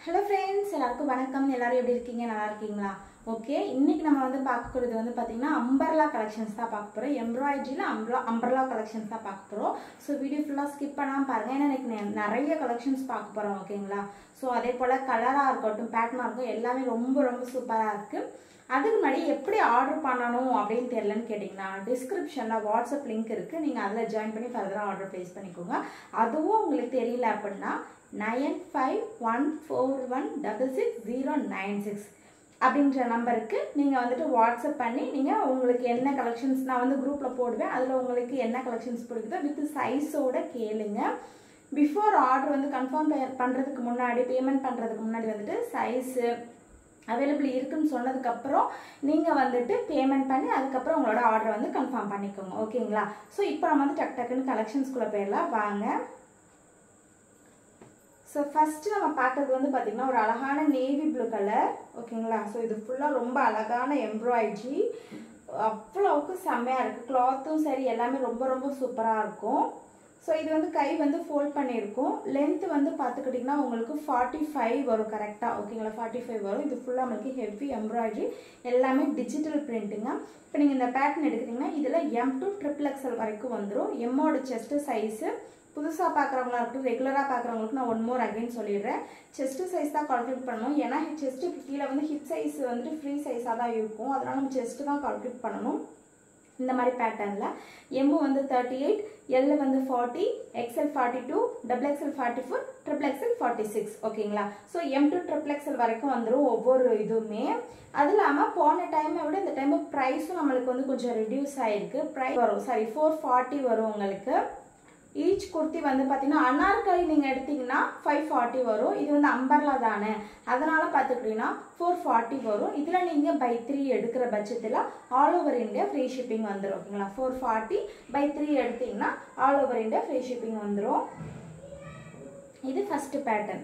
hello friends எல்லாருக்கும் வணக்கம் எல்லாரும் எப்படி இருக்கீங்க நல்லா இருக்கீங்களா ஓகே இன்னைக்கு நம்ம வந்து பார்க்கறது வந்து பார்த்தீங்கன்னா அம்பர்லா கலெக்ஷன்ஸ் தான் பார்க்க போகிறோம் எம்ப்ராய்டரியில் அம்பர்லா அம்பர்லா கலெக்ஷன்ஸ் தான் பார்க்க போகிறோம் ஸோ வீடியோ ஃபுல்லாக ஸ்கிப் பண்ணாமல் பாருங்கள் ஏன்னா எனக்கு நெ- நிறைய கலெக்ஷன்ஸ் பார்க்க போகிறோம் ஓகேங்களா ஸோ அதே போல் கலராக இருக்கட்டும் பேட்டர்னாக இருக்கும் எல்லாமே ரொம்ப ரொம்ப சூப்பராக இருக்குது அதுக்கு முன்னாடி எப்படி ஆர்டர் பண்ணணும் அப்படின்னு தெரியலன்னு கேட்டிங்கன்னா டிஸ்கிரிப்ஷனில் வாட்ஸ்அப் லிங்க் இருக்குது நீங்கள் அதில் ஜாயின் பண்ணி ஃபர்தராக ஆர்டர் ப்ளேஸ் பண்ணிக்கோங்க அதுவும் உங்களுக்கு தெரியல அப்படின்னா nine five one four one double six zero nine six அப்படின்ற நம்பருக்கு நீங்கள் வந்துட்டு வாட்ஸ்அப் பண்ணி நீங்கள் உங்களுக்கு என்ன கலெக்ஷன்ஸ் நான் வந்து குரூப்பில் போடுவேன் அதில் உங்களுக்கு என்ன கலெக்ஷன்ஸ் பிடிக்குதோ வித் சைஸோட கேளுங்க பிஃபோர் ஆர்டர் வந்து கன்ஃபார்ம் பண்ணுறதுக்கு முன்னாடி பேமெண்ட் பண்ணுறதுக்கு முன்னாடி வந்துட்டு சைஸு அவைலபிள் இருக்குன்னு சொன்னதுக்கப்புறம் நீங்கள் வந்துட்டு பேமெண்ட் பண்ணி அதுக்கப்புறம் உங்களோட ஆர்டரை வந்து கன்ஃபார்ம் பண்ணிக்கோங்க ஓகேங்களா ஸோ இப்போ நம்ம வந்து டக் டக்குன்னு கலெக்ஷன்ஸ்குள்ளே போயிடலாம் வாங்க ஸோ ஃபஸ்ட்டு நம்ம பார்க்கறது வந்து பார்த்திங்கன்னா ஒரு அழகான நேவி ப்ளூ கலர் ஓகேங்களா ஸோ இது ஃபுல்லாக ரொம்ப அழகான எம்ப்ராய்ட்ரி அவ்வளோவுக்கு செம்மையாக இருக்குது கிளாத்தும் சரி எல்லாமே ரொம்ப ரொம்ப சூப்பராக இருக்கும் ஸோ இது வந்து கை வந்து ஃபோல்ட் பண்ணியிருக்கும் லென்த் வந்து பார்த்துக்கிட்டிங்கன்னா உங்களுக்கு ஃபார்ட்டி ஃபைவ் வரும் கரெக்டாக ஓகேங்களா ஃபார்ட்டி ஃபைவ் வரும் இது ஃபுல்லாக உங்களுக்கு ஹெவி எம்ப்ராய்டரி எல்லாமே டிஜிட்டல் பிரிண்ட்டுங்க இப்போ நீங்கள் இந்த பேட்டர்ன் எடுக்கிறீங்கன்னா இதில் எம் டு ட்ரிபிள் எக்ஸல் வரைக்கும் வந்துடும் எம்மோட செஸ்ட்டு சைஸு புதுசாக பார்க்குறவங்களா இருக்கட்டும் ரெகுலராக பார்க்குறவங்களுக்கு நான் ஒன் மோர் அகைன் சொல்லிடுறேன் செஸ்ட் சைஸ் தான் கால்குலேட் பண்ணணும் ஏன்னா செஸ்ட்டுக்கு கீழே வந்து ஹிப் சைஸ் வந்துட்டு ஃப்ரீ சைஸாக தான் இருக்கும் அதனால நம்ம செஸ்ட்டு தான் கால்குலேட் பண்ணணும் இந்த மாதிரி பேட்டர்னில் எம்மு வந்து தேர்ட்டி எயிட் எல் வந்து forty XL forty two double XL forty four triple XL forty six ஓகேங்களா so M to triple XL வரைக்கும் வந்துடும் ஒவ்வொரு இதுவுமே அது இல்லாமல் போன டைமை விட இந்த டைம் ப்ரைஸும் நம்மளுக்கு வந்து கொஞ்சம் ரெடியூஸ் ஆகிருக்கு ப்ரைஸ் வரும் சாரி ஃபோர் ஃபார்ட்டி வரும் உங்களுக்கு ஈச் குர்த்தி வந்து பார்த்தீங்கன்னா அனார்கலி நீங்கள் எடுத்தீங்கன்னா ஃபைவ் ஃபார்ட்டி வரும் இது வந்து அம்பர்லா தானே அதனால பார்த்துக்கிட்டிங்கன்னா ஃபோர் ஃபார்ட்டி வரும் இதில் நீங்கள் பை த்ரீ எடுக்கிற பட்சத்தில் all over India free shipping வந்துடும் ஓகேங்களா ஃபோர் ஃபார்ட்டி பை த்ரீ எடுத்தீங்கன்னா all over India free shipping வந்துடும் இது ஃபஸ்ட்டு பேட்டர்ன்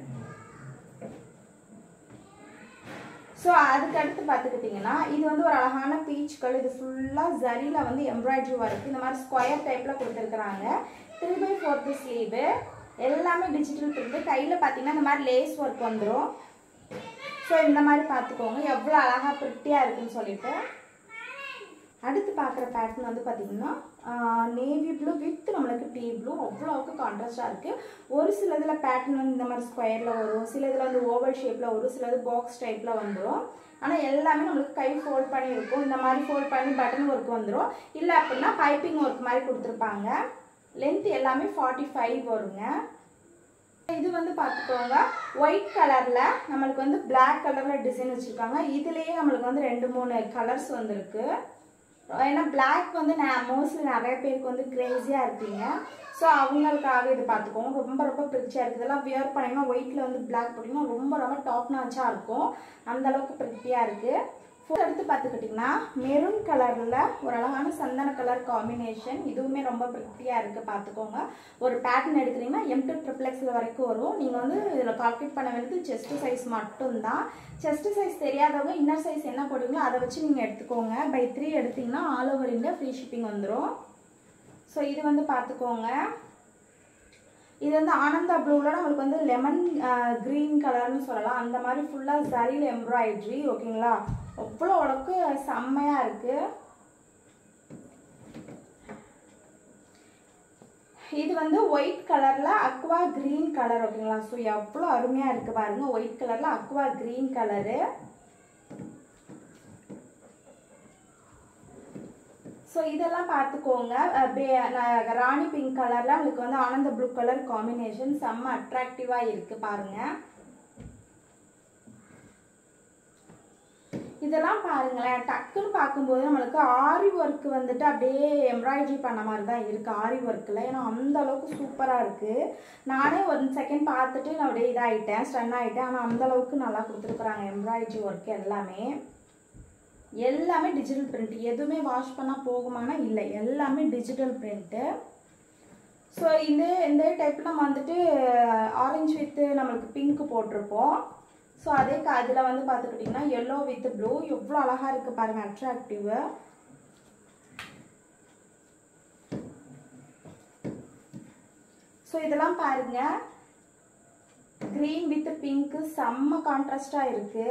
ஸோ அதுக்கு அடுத்து பார்த்துக்கிட்டிங்கன்னா இது வந்து ஒரு அழகான பீச் கலர் இது ஃபுல்லாக ஜரியில் வந்து எம்ப்ராய்டரி ஒர்க் இந்த மாதிரி ஸ்கொயர் டைப்பில் கொடுத்துருக்குறாங்க த்ரீ பை ஃபோர்த்து ஸ்லீவு எல்லாமே டிஜிட்டல் பிரிண்ட் கையில் பார்த்தீங்கன்னா இந்த மாதிரி லேஸ் ஒர்க் வந்துடும் ஸோ இந்த மாதிரி பார்த்துக்கோங்க எவ்வளோ அழகாக ப்ரிட்டியாக இருக்குன்னு சொல்லிட்டு அடுத்து பார்க்குற பேட்டர்ன் வந்து பார்த்தீங்கன்னா நேவி ப்ளூ வித் நம்மளுக்கு டீ ப்ளூ அவ்வளோவுக்கு கான்ட்ராஸ்டாக இருக்குது ஒரு சில இதில் பேட்டர்ன் வந்து இந்த மாதிரி ஸ்கொயரில் வரும் சில இதில் வந்து ஓவல் ஷேப்பில் வரும் சில இது பாக்ஸ் டைப்பில் வந்துடும் ஆனால் எல்லாமே நம்மளுக்கு கை ஃபோல்ட் பண்ணி இருக்கும் இந்த மாதிரி ஃபோல்ட் பண்ணி பட்டன் ஒர்க் வந்துடும் இல்லை அப்படின்னா பைப்பிங் ஒர்க் மாதிரி கொடுத்துருப்பாங்க லென்த் எல்லாமே ஃபார்ட்டி ஃபைவ் வருங்க இது வந்து பார்த்துக்கோங்க ஒயிட் கலரில் நம்மளுக்கு வந்து Black கலரில் டிசைன் வச்சுருக்காங்க இதுலேயே நம்மளுக்கு வந்து ரெண்டு மூணு கலர்ஸ் வந்திருக்கு ஏன்னா Black வந்து நான் மோஸ்ட்லி நிறைய பேருக்கு வந்து க்ரேஸியாக இருப்பீங்க ஸோ அவங்களுக்காக இது பார்த்துக்கோங்க ரொம்ப ரொம்ப பிரிச்சியாக இருக்குது இதெல்லாம் வியர் பண்ணிங்கன்னா ஒயிட்டில் வந்து Black போட்டிங்கன்னா ரொம்ப ரொம்ப டாப் நாச்சாக இருக்கும் அந்த அளவுக்கு பிரிட்டியாக இருக்குது ஃபோர் எடுத்து பார்த்துக்கிட்டிங்கன்னா மெரூன் கலரில் ஒரு அழகான சந்தன கலர் காம்பினேஷன் இதுவுமே ரொம்ப பிரிட்டியாக இருக்குது பார்த்துக்கோங்க ஒரு பேட்டர்ன் எடுக்கிறீங்கன்னா எம் டு ட்ரிப்ளெக்ஸில் வரைக்கும் வரும் நீங்கள் வந்து இதில் கால்குலேட் பண்ண வேண்டியது செஸ்ட் சைஸ் மட்டும்தான் செஸ்ட் சைஸ் தெரியாதவங்க இன்னர் சைஸ் என்ன போடுவீங்களோ அதை வச்சு நீங்கள் எடுத்துக்கோங்க பை த்ரீ எடுத்தீங்கன்னா all over India free shipping வந்துடும் ஸோ இது வந்து பார்த்துக்கோங்க இது வந்து ஆனந்தா ப்ளூவில் நம்மளுக்கு வந்து லெமன் க்ரீன் கலர்னு சொல்லலாம் அந்த மாதிரி ஃபுல்லாக சரியில் எம்ப்ராய்ட்ரி ஓகேங்களா அவ்வளோ அளவுக்கு செம்மையாக இருக்குது இது வந்து ஒயிட் கலரில் அக்வா க்ரீன் கலர் ஓகேங்களா ஸோ எவ்வளோ அருமையாக இருக்குது பாருங்க ஒயிட் கலரில் அக்வா க்ரீன் கலரு ஸோ இதெல்லாம் பார்த்துக்கோங்க அஹ் பே- நான் ராணி பிங்க் கலரில் உங்களுக்கு வந்து ஆனந்த ப்ளூ கலர் காம்பினேஷன் செம்ம அட்ராக்டிவாக இருக்குது பாருங்கள் இதெல்லாம் பாருங்களேன் டக்குன்னு பார்க்கும்போது நம்மளுக்கு ஆரி ஒர்க் வந்துட்டு அப்படியே எம்ப்ராய்டரி பண்ண மாதிரி தான் இருக்குது ஆரி ஒர்க்கில் ஏன்னா அந்த அளவுக்கு சூப்பராக இருக்குது நானே ஒரு செகண்ட் பார்த்துட்டு நான் அப்படியே இதாகிட்டேன் ஸ்டன் ஆகிட்டேன் ஆனால் அந்த அளவுக்கு நல்லா கொடுத்துருக்குறாங்க எம்ப்ராய்டரி ஒர்க் எல்லாமே எல்லாமே டிஜிட்டல் பிரிண்ட் எதுவுமே வாஷ் பண்ணால் போகுமானா இல்லை எல்லாமே டிஜிட்டல் பிரிண்ட்டு ஸோ இந்த இந்த டைப்பில் நம்ம வந்துட்டு ஆரஞ்சு வித்து நம்மளுக்கு பிங்க் போட்டிருப்போம் ஸோ அதே க அதில் வந்து பார்த்துக்கிட்டிங்கன்னா எல்லோ வித் ப்ளூ எவ்வளோ அழகாக இருக்குது பாருங்கள் அட்ராக்டிவ் ஸோ இதெல்லாம் பாருங்கள் க்ரீன் வித் பிங்க் செம்ம கான்ட்ராஸ்டாக இருக்கு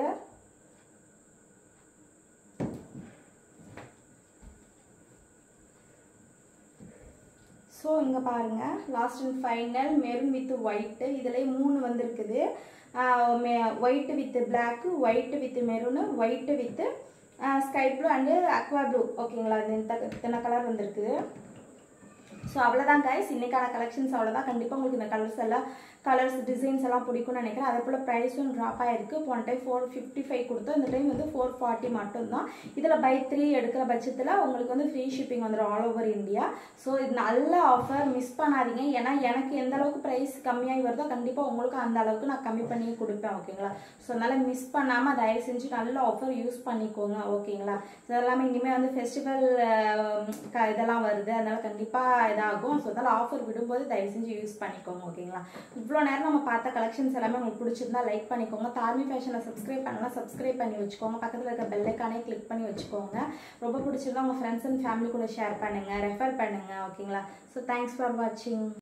ஸோ இங்கே பாருங்கள் last and final maroon with white இதுலேயே மூணு வந்திருக்குது white with black white with maroon white with sky blue and aqua blue ஓகேங்களா இது இந்த இத்தனை கலர் வந்திருக்குது ஸோ அவ்வளோதான் கைஸ் இன்னைக்கான கலெக்ஷன்ஸ் அவ்வளோதான் கண்டிப்பாக உங்களுக்கு இந்த கலர்ஸ் எல்லாம் கலர்ஸ் டிசைன்ஸ் எல்லாம் பிடிக்கும்னு நினைக்கிறேன் அதே போல் ப்ரைஸும் ட்ராப் ஆயிருக்கு போன டைம் ஃபோர் ஃபிஃப்டி ஃபைவ் கொடுத்தோம் இந்த டைம் வந்து ஃபோர் ஃபார்ட்டி மட்டும்தான் இதில் பை த்ரீ எடுக்கிற பட்சத்தில் உங்களுக்கு வந்து ஃப்ரீ ஷிப்பிங் வந்துடும் ஆல் ஓவர் இந்தியா ஸோ இது நல்ல ஆஃபர் மிஸ் பண்ணாதீங்க ஏன்னா எனக்கு எந்த அளவுக்கு ப்ரைஸ் கம்மியாகி வருதோ கண்டிப்பாக உங்களுக்கு அந்த அளவுக்கு நான் கம்மி பண்ணி கொடுப்பேன் ஓகேங்களா ஸோ அதனால் மிஸ் பண்ணாமல் தயவு செஞ்சு நல்ல ஆஃபர் யூஸ் பண்ணிக்கோங்க ஓகேங்களா ஸோ எல்லாமே இனிமேல் வந்து ஃபெஸ்டிவல் இதெல்லாம் வருது அதனால் கண்டிப்பாக இதாகும் ஸோ அதனால் ஆஃபர் விடும்போது தயவு செஞ்சு யூஸ் பண்ணிக்கோங்க ஓகேங்களா இவ்வளோ நேரம் நம்ம பார்த்த கலெக்ஷன்ஸ் எல்லாமே உங்களுக்கு பிடிச்சிருந்தா லைக் பண்ணிக்கோங்க தார்மி ஃபேஷனை சப்ஸ்கிரைப் பண்ணலாம் சப்ஸ்கிரைப் பண்ணி வச்சுக்கோங்க பக்கத்தில் இருக்க பெல்லைக்கானே கிளிக் பண்ணி வச்சுக்கோங்க ரொம்ப பிடிச்சிருந்தா உங்கள் ஃப்ரெண்ட்ஸ் அண்ட் ஃபேமிலி கூட ஷேர் பண்ணுங்கள் ரெஃபர் பண்ணுங்கள் ஓகேங்களா ஸோ தேங்க்ஸ் ஃபார் வாட்சிங்